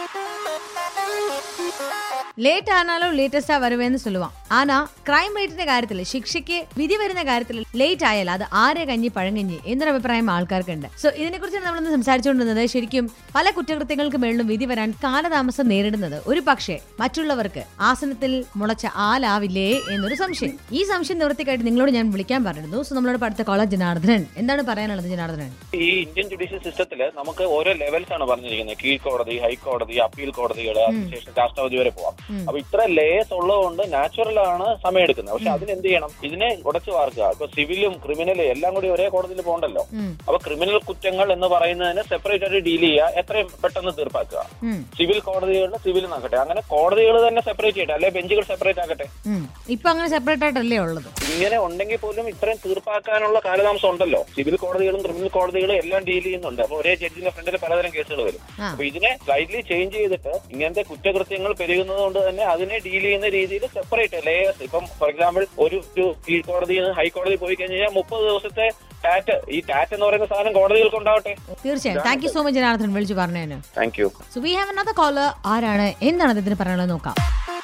Late ஆனாலும் லேட்டஸ்டா வருவேன்னு சொல்லுவான் ஆனா ക്രൈം റേറ്റിന്റെ കാര്യത്തിൽ ശിക്ഷയ്ക്ക് വിധി വരുന്ന കാര്യത്തിൽ ലേറ്റ് ആയാൽ അത് ആരെ കഞ്ഞി പഴങ്കഞ്ഞി എന്നൊരു അഭിപ്രായം ആൾക്കാർക്കുണ്ട് സോ ഇതിനെക്കുറിച്ചാണ് നമ്മളിന്ന് സംസാരിച്ചുകൊണ്ടിരുന്നത് ശരിക്കും പല കുറ്റകൃത്യങ്ങൾക്ക് മേളിലും വിധി വരാൻ കാലതാമസം നേരിടുന്നത് ഒരു പക്ഷേ മറ്റുള്ളവർക്ക് ആസനത്തിൽ മുളച്ച ആലാവില്ലേ എന്നൊരു സംശയം ഈ സംശയം നിവൃത്തിക്കായിട്ട് നിങ്ങളോട് ഞാൻ വിളിക്കാൻ പറഞ്ഞിരുന്നു സോ നമ്മളോട് അടുത്ത കോളേജ് ജനാർദ്ദനൻ എന്താണ് പറയാനുള്ളത് ജനാർദ്ദനൻ ഈ ഇന്ത്യൻ ജുഡീഷ്യൽ സിസ്റ്റത്തില് നമുക്ക് ഓരോ ലെവൽസ് ആണ് പറഞ്ഞിരിക്കുന്നത് കീഴ്ക്കോടതി ഹൈക്കോടതി അപ്പീൽ കോടതികൾ അതിനുശേഷം രാഷ്ട്രപതി വരെ പോവാം ഉം. അപ്പൊ ഇത്ര ലേയേഴ്സ് ഉള്ളതുകൊണ്ട് നാച്ചുറൽ ആണ് സമയം എടുക്കുന്നത് പക്ഷെ അതിന് എന്ത് ചെയ്യണം ഇതിനെ ഉടച്ചു വാർക്കുക ഇപ്പൊ സിവിലും ക്രിമിനലും എല്ലാം കൂടി ഒരേ കോടതിയിൽ പോകണ്ടല്ലോ ഉം, അപ്പൊ ക്രിമിനൽ കുറ്റങ്ങൾ എന്ന് പറയുന്നതിന് സെപ്പറേറ്റ് ആയിട്ട് ഡീൽ ചെയ്യുക എത്രയും പെട്ടെന്ന് തീർപ്പാക്കുക ഉം, സിവിൽ കോടതികളിൽ സിവിൽ നോക്കട്ടെ അങ്ങനെ കോടതികൾ തന്നെ സെപ്പറേറ്റ് ചെയ്യട്ടെ അല്ലെ ബെഞ്ചുകൾ സെപ്പറേറ്റ് ആക്കട്ടെ ഉം. ഇപ്പൊ അങ്ങനെ സെപ്പറേറ്റ് ആയിട്ടല്ലേ ഉള്ളത് ഇങ്ങനെ ഉണ്ടെങ്കിൽ പോലും ഇത്രയും തീർപ്പാക്കാനുള്ള കാലതാമസം ഉണ്ടല്ലോ സിവിൽ കോടതികളും ക്രിമിനൽ കോടതികളും എല്ലാം ഡീൽ ചെയ്യുന്നുണ്ട് അപ്പൊ ഒരേ ജഡ്ജിന്റെ ഫ്രണ്ടിൽ പലതരം കേസുകൾ വരും ആ. അപ്പൊ ഇതിനെ സ്ലൈറ്റ്ലി ചേഞ്ച് ചെയ്തിട്ട് ഇങ്ങനത്തെ കുറ്റകൃത്യങ്ങൾ പെരുകുന്നത് കൊണ്ട് തന്നെ അതിനെ ഡീൽ ചെയ്യുന്ന രീതിയിൽ സെപ്പറേറ്റ് ലേയേഴ്സ് ഇപ്പം ഫോർ എക്സാമ്പിൾ ഒരു ഒരു കീഴ്ക്കോടതിയിൽ നിന്ന് ഹൈക്കോടതി പോയി കഴിഞ്ഞാൽ മുപ്പത് ദിവസത്തെ ടാറ്റ് ഈ ടാറ്റ് എന്ന് പറയുന്ന സാധനം കോടതികൾക്ക് ഉണ്ടാവട്ടെ തീർച്ചയായും thank you so much Janardhan വിളിച്ചു പറഞ്ഞതിന് thank you so we have another caller ആരാണ് എന്താണ് അദ്ദേഹത്തിന് പറയാനുള്ളത് നോക്കാം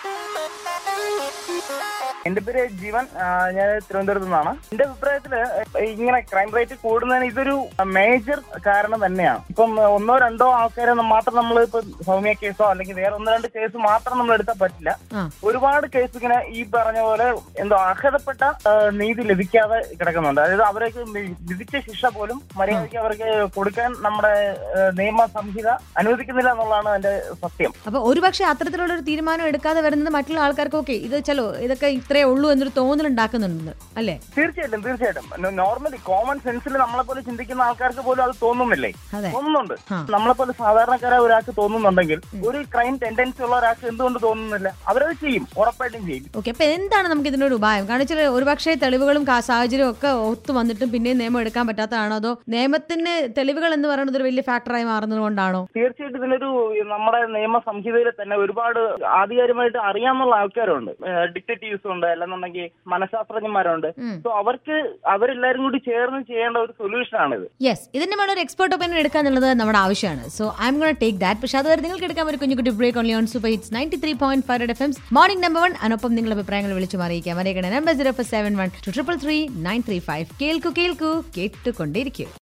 എന്റെ പേര് ജീവൻ ആ, ഞാൻ തിരുവനന്തപുരത്ത് നിന്നാണ് എന്റെ അഭിപ്രായത്തില് ഇങ്ങനെ ക്രൈം റേറ്റ് കൂടുന്നതിന് ഇതൊരു മേജർ കാരണം തന്നെയാണ് ഇപ്പം ഒന്നോ രണ്ടോ ആൾക്കാരെ മാത്രം നമ്മൾ ഇപ്പൊ സൗമ്യ കേസോ അല്ലെങ്കിൽ വേറെ ഒന്ന് രണ്ട് കേസ് മാത്രം നമ്മൾ എടുത്താൽ പറ്റില്ല ആ ഒരുപാട് കേസ് ഇങ്ങനെ ഈ പറഞ്ഞ പോലെ എന്തോ അർഹതപ്പെട്ട ആ, നീതി ലഭിക്കാതെ കിടക്കുന്നുണ്ട് അതായത് അവർക്ക് വി- വിധിച്ച ശിക്ഷ പോലും മര്യാദയ്ക്ക് അവർക്ക് കൊടുക്കാൻ നമ്മുടെ ആ, നിയമ സംഹിത അനുവദിക്കുന്നില്ല എന്നുള്ളതാണ് എന്റെ സത്യം അപ്പൊ ഒരുപക്ഷെ അത്തരത്തിലുള്ള ഒരു തീരുമാനം എടുക്കാതെ വരുന്നത് മറ്റുള്ള ആൾക്കാർക്ക് ഓക്കെ ഇത് ചലോ ഇതൊക്കെ ഇത്രേ ഉള്ളൂ എന്നൊരു തോന്നൽ ഉണ്ടാക്കുന്നുണ്ട് അല്ലേ തീർച്ചയായിട്ടും തീർച്ചയായിട്ടും നോർമലി കോമൺ സെൻസിൽ നമ്മളെ പോലെ ചിന്തിക്കുന്ന ആൾക്കാർക്ക് പോലും അത് തോന്നുന്നില്ലേ അതെ തോന്നുന്നുണ്ട് ആ. നമ്മളെ പോലെ സാധാരണക്കാരായ ഒരാൾക്ക് തോന്നുന്നുണ്ടെങ്കിൽ ഒരു ക്രൈം ടെൻഡൻസി ഉള്ള ഒരാൾക്ക് എന്തുകൊണ്ട് തോന്നുന്നില്ല അവരത് ചെയ്യും ഉറപ്പായിട്ടും ചെയ്യും ഓക്കെ അപ്പൊ എന്താണ് നമുക്ക് ഇതിനൊരു ഉപായം കാരണം വെച്ചാൽ ഒരുപക്ഷെ തെളിവുകളും കാ- സാഹചര്യവും ഒക്കെ ഒത്തു വന്നിട്ടും പിന്നെ നിയമം എടുക്കാൻ പറ്റാത്തതാണോ അതോ നിയമത്തിന് തെളിവുകൾ എന്ന് പറയുന്നത് ഒരു വലിയ ഫാക്ടറായി മാറുന്നത് കൊണ്ടാണോ തീർച്ചയായിട്ടും ഇതിനൊരു നമ്മുടെ നിയമ സംഹിതയിൽ തന്നെ ഒരുപാട് ആധികാരികമായിട്ട് അറിയാവുന്ന ആൾക്കാരുണ്ട് ഡിറ്റക്റ്റീവ്സ് ഉണ്ട് അല്ലെന്നുണ്ടെങ്കിൽ മനഃശാസ്ത്രജ്ഞന്മാരുണ്ട് ഉം. സോ അവർക്ക് അവരെല്ലാരും കൂടി ചേർന്ന് ചെയ്യേണ്ട ഒരു സൊല്യൂഷൻ ആണിത് യെസ് ഇതിന്റെ മേലെ ഒരു എക്സ്പേർട്ട് ഒപ്പീനിയൻ എടുക്കുക എന്നുള്ളത് നമ്മുടെ ആവശ്യമാണ് so I am gonna take that പക്ഷേ അതുവരെ നിങ്ങൾക്ക് എടുക്കാൻ ഒരു കുഞ്ഞു കുട്ടി break only on super hits ninety three point five F M's morning number one അതിനൊപ്പം നിങ്ങളുടെ അഭിപ്രായങ്ങൾ വിളിച്ചു അറിയിക്കാം അറിയിക്കണം number zero four seven one two triple three nine three five കേൾക്കൂ കേൾക്കൂ കേട്ടുകൊണ്ടേയിരിക്കും